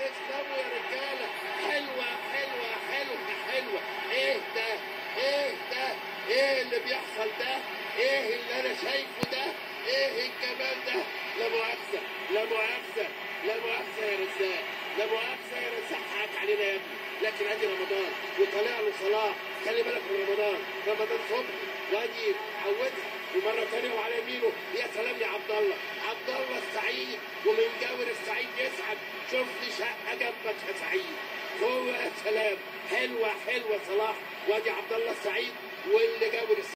تسلموا يا رجاله حلوه حلوه حلوه حلوه ايه ده ايه ده ايه اللي بيحصل ده ايه اللي انا شايفه ده ايه الجمال ده لا مؤاخذه لا مؤاخذه لا مؤاخذه يا رزاق لا مؤاخذه يا رزاق حقك علينا يا ابني لكن ادي رمضان وطالع له صلاح خلي بالك من رمضان رمضان صبحي وادي عودها ومره ثانيه وعلى يمينه يا سلام يا عبد الله عبد الله السعيد ومن جاور السعيد يسعد شوف لي شقه جنبك يا سعيد هو يا سلام حلوه حلوه صلاح وادي عبد الله السعيد واللي جاور السعيد